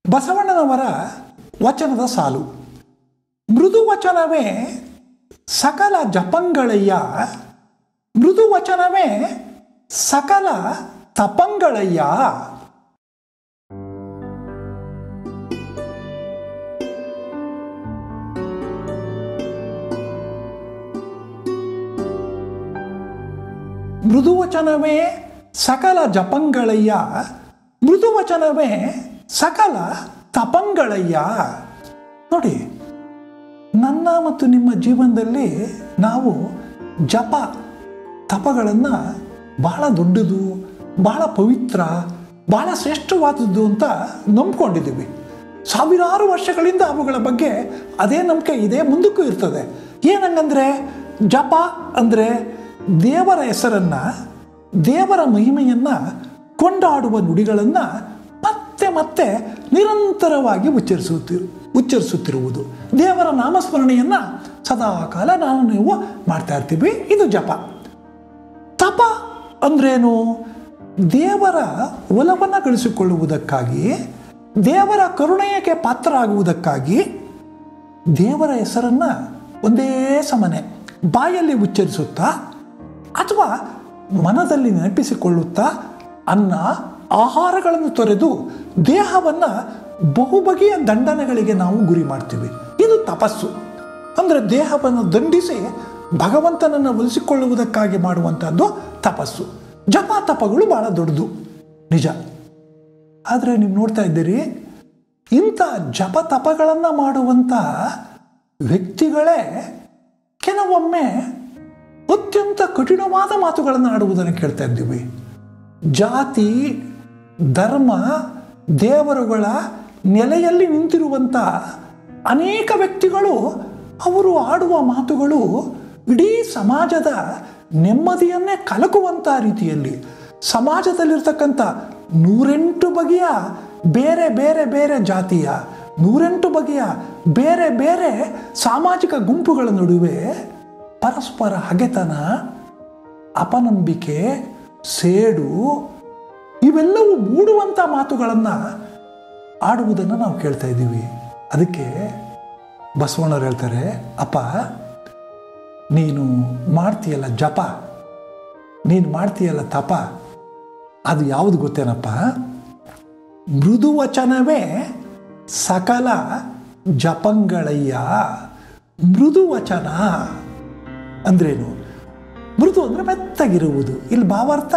ಬಸವಣ್ಣನವರ ವಚನದ ಸಾಲು ಮೃದು ವಚನವೇ ಸಕಲ ಜಪಂಗಳಯ್ಯ ಮೃದು ವಚನವೇ ಸಕಲ ತಪಂಗಳಯ್ಯ ಮೃದುವಚನವೇ ಸಕಲ ಜಪಂಗಳಯ್ಯ ಮೃದುವಚನವೇ ಸಕಲ ತಪಂಗಳಯ್ಯ ನೋಡಿ ನನ್ನ ಮತ್ತು ನಿಮ್ಮ ಜೀವನದಲ್ಲಿ ನಾವು ಜಪ ತಪಗಳನ್ನು ಬಹಳ ದೊಡ್ಡದು ಬಹಳ ಪವಿತ್ರ ಬಹಳ ಶ್ರೇಷ್ಠವಾದದ್ದು ಅಂತ ನಂಬ್ಕೊಂಡಿದ್ದೀವಿ ಸಾವಿರಾರು ವರ್ಷಗಳಿಂದ ಅವುಗಳ ಬಗ್ಗೆ ಅದೇ ನಂಬಿಕೆ ಇದೆ ಮುಂದಕ್ಕೂ ಇರ್ತದೆ ಏನಂಗಂದ್ರೆ ಜಪ ಅಂದರೆ ದೇವರ ಹೆಸರನ್ನು ದೇವರ ಮಹಿಮೆಯನ್ನು ಕೊಂಡಾಡುವ ನುಡಿಗಳನ್ನು ಮತ್ತೆ ಮತ್ತೆ ನಿರಂತರವಾಗಿ ಉಚ್ಚರಿಸುತ್ತಿರು ಉಚ್ಚರಿಸುತ್ತಿರುವುದು ದೇವರ ನಾಮಸ್ಮರಣೆಯನ್ನು ಸದಾ ಕಾಲ ನಾವು ನೀವು ಮಾಡ್ತಾ ಇರ್ತೀವಿ ಇದು ಜಪ ತಪ ಅಂದ್ರೇನು ದೇವರ ಒಲವನ್ನು ಗಳಿಸಿಕೊಳ್ಳುವುದಕ್ಕಾಗಿ ದೇವರ ಕರುಣೆಯಕ್ಕೆ ಪಾತ್ರ ಆಗುವುದಕ್ಕಾಗಿ ದೇವರ ಹೆಸರನ್ನು ಒಂದೇ ಸಮನೆ ಬಾಯಲ್ಲಿ ಉಚ್ಚರಿಸುತ್ತಾ ಅಥವಾ ಮನದಲ್ಲಿ ನೆನಪಿಸಿಕೊಳ್ಳುತ್ತಾ ಅನ್ನ ಆಹಾರಗಳನ್ನು ತೊರೆದು ದೇಹವನ್ನು ಬಹುಬಗೆಯ ದಂಡನೆಗಳಿಗೆ ನಾವು ಗುರಿ ಮಾಡ್ತೀವಿ ಇದು ತಪಸ್ಸು ಅಂದರೆ ದೇಹವನ್ನು ದಂಡಿಸಿ ಭಗವಂತನನ್ನು ಒಲಿಸಿಕೊಳ್ಳುವುದಕ್ಕಾಗಿ ಮಾಡುವಂಥದ್ದು ತಪಸ್ಸು ಜಪ ತಪಗಳು ಭಾಳ ದೊಡ್ಡದು ನಿಜ ಆದರೆ ನೀವು ನೋಡ್ತಾ ಇದ್ದೀರಿ ಇಂಥ ಜಪ ತಪಗಳನ್ನು ಮಾಡುವಂಥ ವ್ಯಕ್ತಿಗಳೇ ಕೆಲವೊಮ್ಮೆ ಅತ್ಯಂತ ಕಠಿಣವಾದ ಮಾತುಗಳನ್ನು ಆಡುವುದನ್ನು ಕೇಳ್ತಾ ಇದ್ದೀವಿ ಜಾತಿ ಧರ್ಮ ದೇವರುಗಳ ನೆಲೆಯಲ್ಲಿ ನಿಂತಿರುವಂಥ ಅನೇಕ ವ್ಯಕ್ತಿಗಳು ಅವರು ಆಡುವ ಮಾತುಗಳು ಇಡೀ ಸಮಾಜದ ನೆಮ್ಮದಿಯನ್ನೇ ಕಲಕುವಂಥ ರೀತಿಯಲ್ಲಿ ಸಮಾಜದಲ್ಲಿರ್ತಕ್ಕಂಥ ನೂರೆಂಟು ಬಗೆಯ ಬೇರೆ ಬೇರೆ ಬೇರೆ ಜಾತಿಯ ನೂರೆಂಟು ಬಗೆಯ ಬೇರೆ ಬೇರೆ ಸಾಮಾಜಿಕ ಗುಂಪುಗಳ ನಡುವೆ ಪರಸ್ಪರ ಹಗೆತನ ಅಪನಂಬಿಕೆ ಸೇಡು ಇವೆಲ್ಲವೂ ಮೂಡುವಂಥ ಮಾತುಗಳನ್ನು ಆಡುವುದನ್ನು ನಾವು ಕೇಳ್ತಾ ಇದ್ದೀವಿ ಅದಕ್ಕೆ ಬಸವಣ್ಣವ್ರು ಹೇಳ್ತಾರೆ ಅಪ್ಪ ನೀನು ಮಾಡ್ತೀಯಲ್ಲ ಜಪ ನೀನು ಮಾಡ್ತೀಯಲ್ಲ ತಪ ಅದು ಯಾವುದು ಗೊತ್ತೇನಪ್ಪ ಮೃದು ವಚನವೇ ಸಕಲ ಜಪಂಗಳಯ್ಯ ಮೃದು ವಚನ ಅಂದ್ರೇನು ಮೃದು ಅಂದರೆ ಮೆತ್ತಗಿರುವುದು ಇಲ್ಲಿ ಭಾವಾರ್ಥ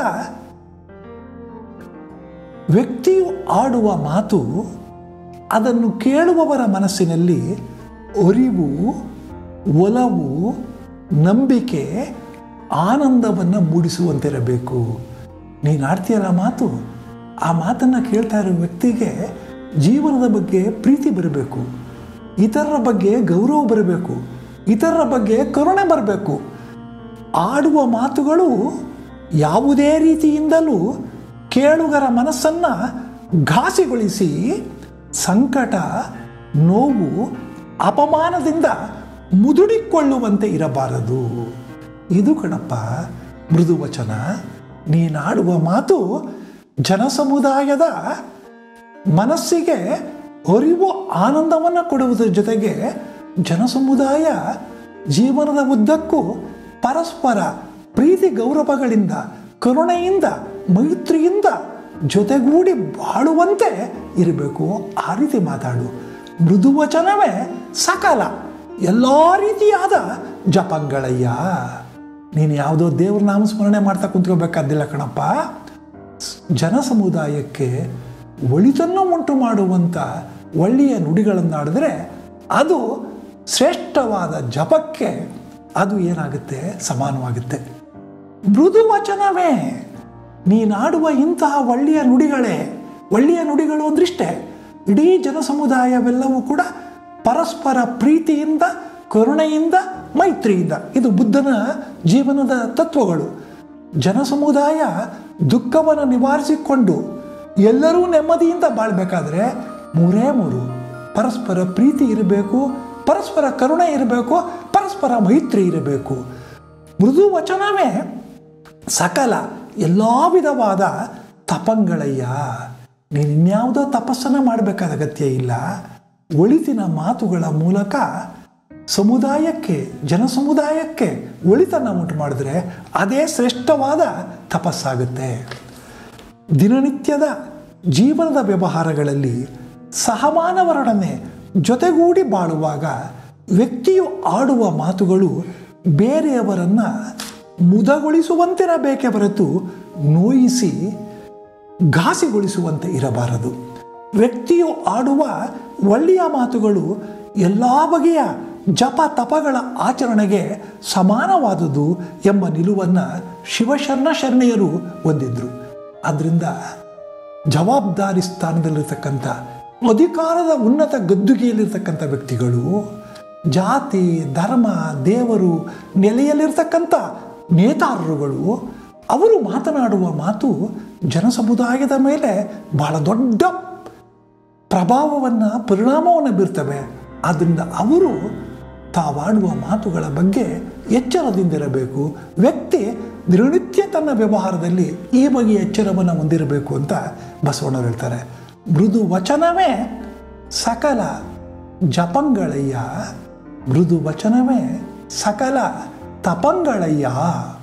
ವ್ಯಕ್ತಿಯು ಆಡುವ ಮಾತು ಅದನ್ನು ಕೇಳುವವರ ಮನಸ್ಸಿನಲ್ಲಿ ಅರಿವು ಒಲವು ನಂಬಿಕೆ ಆನಂದವನ್ನು ಮೂಡಿಸುವಂತಿರಬೇಕು ನೀನು ಆಡ್ತೀಯಲ್ಲ ಮಾತು ಆ ಮಾತನ್ನು ಕೇಳ್ತಾ ಇರೋ ವ್ಯಕ್ತಿಗೆ ಜೀವನದ ಬಗ್ಗೆ ಪ್ರೀತಿ ಬರಬೇಕು ಇತರರ ಬಗ್ಗೆ ಗೌರವ ಬರಬೇಕು ಇತರರ ಬಗ್ಗೆ ಕರುಣೆ ಬರಬೇಕು ಆಡುವ ಮಾತುಗಳು ಯಾವುದೇ ರೀತಿಯಿಂದಲೂ ಕೇಳುಗರ ಮನಸ್ಸನ್ನು ಘಾಸಿಗೊಳಿಸಿ ಸಂಕಟ ನೋವು ಅಪಮಾನದಿಂದ ಮುದುಡಿಕೊಳ್ಳುವಂತೆ ಇರಬಾರದು ಇದು ಕಣಪ್ಪ ಮೃದು ವಚನ ನೀನಾಡುವ ಮಾತು ಜನಸಮುದಾಯದ ಮನಸ್ಸಿಗೆ ಅರಿವು ಆನಂದವನ್ನು ಕೊಡುವುದರ ಜೊತೆಗೆ ಜನಸಮುದಾಯ ಜೀವನದ ಉದ್ದಕ್ಕೂ ಪರಸ್ಪರ ಪ್ರೀತಿ ಗೌರವಗಳಿಂದ ಕರುಣೆಯಿಂದ ಮೈತ್ರಿಯಿಂದ ಜೊತೆಗೂಡಿ ಬಾಳುವಂತೆ ಇರಬೇಕು ಆ ರೀತಿ ಮಾತಾಡು ಮೃದು ವಚನವೇ ಸಕಲ ಎಲ್ಲ ರೀತಿಯಾದ ಜಪಂಗಳಯ್ಯ ನೀನು ಯಾವುದೋ ದೇವ್ರ ನಾಮಸ್ಮರಣೆ ಮಾಡ್ತಾ ಕುಂತ್ಕೋಬೇಕಾದಿಲ್ಲ ಕಣಪ್ಪ ಜನಸಮುದಾಯಕ್ಕೆ ಒಳಿತನ್ನು ಉಂಟು ಮಾಡುವಂಥ ಒಳ್ಳೆಯ ನುಡಿಗಳನ್ನಾಡಿದ್ರೆ ಅದು ಶ್ರೇಷ್ಠವಾದ ಜಪಕ್ಕೆ ಅದು ಏನಾಗುತ್ತೆ ಸಮಾನವಾಗುತ್ತೆ ಮೃದು ವಚನವೇ ನೀನಾಡುವ ಇಂತಹ ಒಳ್ಳೆಯ ನುಡಿಗಳೇ ಒಳ್ಳೆಯ ನುಡಿಗಳು ಅಂದ್ರಿಷ್ಟೇ ಇಡೀ ಜನಸಮುದಾಯವೆಲ್ಲವೂ ಕೂಡ ಪರಸ್ಪರ ಪ್ರೀತಿಯಿಂದ ಕರುಣೆಯಿಂದ ಮೈತ್ರಿಯಿಂದ ಇದು ಬುದ್ಧನ ಜೀವನದ ತತ್ವಗಳು ಜನಸಮುದಾಯ ದುಃಖವನ್ನು ನಿವಾರಿಸಿಕೊಂಡು ಎಲ್ಲರೂ ನೆಮ್ಮದಿಯಿಂದ ಬಾಳ್ಬೇಕಾದ್ರೆ ಮೂರೇ ಮೂರು ಪರಸ್ಪರ ಪ್ರೀತಿ ಇರಬೇಕು ಪರಸ್ಪರ ಕರುಣೆ ಇರಬೇಕು ಪರಸ್ಪರ ಮೈತ್ರಿ ಇರಬೇಕು ಮೃದು ವಚನವೇ ಸಕಲ ಎಲ್ಲ ವಿಧವಾದ ತಪಂಗಳಯ್ಯ ನೀನು ಇನ್ಯಾವುದೋ ತಪಸ್ಸನ್ನು ಮಾಡಬೇಕಾದ ಅಗತ್ಯ ಇಲ್ಲ ಒಳಿತಿನ ಮಾತುಗಳ ಮೂಲಕ ಸಮುದಾಯಕ್ಕೆ ಜನ ಸಮುದಾಯಕ್ಕೆ ಒಳಿತನ್ನು ಉಂಟು ಮಾಡಿದ್ರೆ ಅದೇ ಶ್ರೇಷ್ಠವಾದ ತಪಸ್ಸಾಗುತ್ತೆ ದಿನನಿತ್ಯದ ಜೀವನದ ವ್ಯವಹಾರಗಳಲ್ಲಿ ಸಹಮಾನವರೊಡನೆ ಜೊತೆಗೂಡಿ ಬಾಳುವಾಗ ವ್ಯಕ್ತಿಯು ಆಡುವ ಮಾತುಗಳು ಬೇರೆಯವರನ್ನು ಮುದಗೊಳಿಸುವಂತಿರಬೇಕೇ ಹೊರತು ನೋಯಿಸಿ ಘಾಸಿಗೊಳಿಸುವಂತೆ ಇರಬಾರದು ವ್ಯಕ್ತಿಯು ಆಡುವ ಒಳ್ಳೆಯ ಮಾತುಗಳು ಎಲ್ಲ ಬಗೆಯ ಜಪ ತಪಗಳ ಆಚರಣೆಗೆ ಸಮಾನವಾದುದು ಎಂಬ ನಿಲುವನ್ನು ಶಿವಶರಣ ಶರಣೆಯರು ಹೊಂದಿದ್ರು ಆದ್ದರಿಂದ ಜವಾಬ್ದಾರಿ ಸ್ಥಾನದಲ್ಲಿರ್ತಕ್ಕಂಥ ಅಧಿಕಾರದ ಉನ್ನತ ಗದ್ದುಗೆಯಲ್ಲಿರ್ತಕ್ಕಂಥ ವ್ಯಕ್ತಿಗಳು ಜಾತಿ ಧರ್ಮ ದೇವರು ನೆಲೆಯಲ್ಲಿರ್ತಕ್ಕಂಥ ನೇತಾರರುಗಳು ಅವರು ಮಾತನಾಡುವ ಮಾತು ಜನಸಮುದಾಯದ ಮೇಲೆ ಬಹಳ ದೊಡ್ಡ ಪ್ರಭಾವವನ್ನು ಪರಿಣಾಮವನ್ನು ಬೀರ್ತವೆ ಆದ್ದರಿಂದ ಅವರು ತಾವಾಡುವ ಮಾತುಗಳ ಬಗ್ಗೆ ಎಚ್ಚರದಿಂದಿರಬೇಕು ವ್ಯಕ್ತಿ ದಿನನಿತ್ಯ ತನ್ನ ವ್ಯವಹಾರದಲ್ಲಿ ಈ ಬಗೆಯ ಎಚ್ಚರವನ್ನು ಹೊಂದಿರಬೇಕು ಅಂತ ಬಸವಣ್ಣರು ಹೇಳ್ತಾರೆ ಮೃದು ವಚನವೇ ಸಕಲ ಜಪಂಗಳಯ್ಯ ಮೃದು ವಚನವೇ ಸಕಲ ತಪಂಗಳಯ್ಯ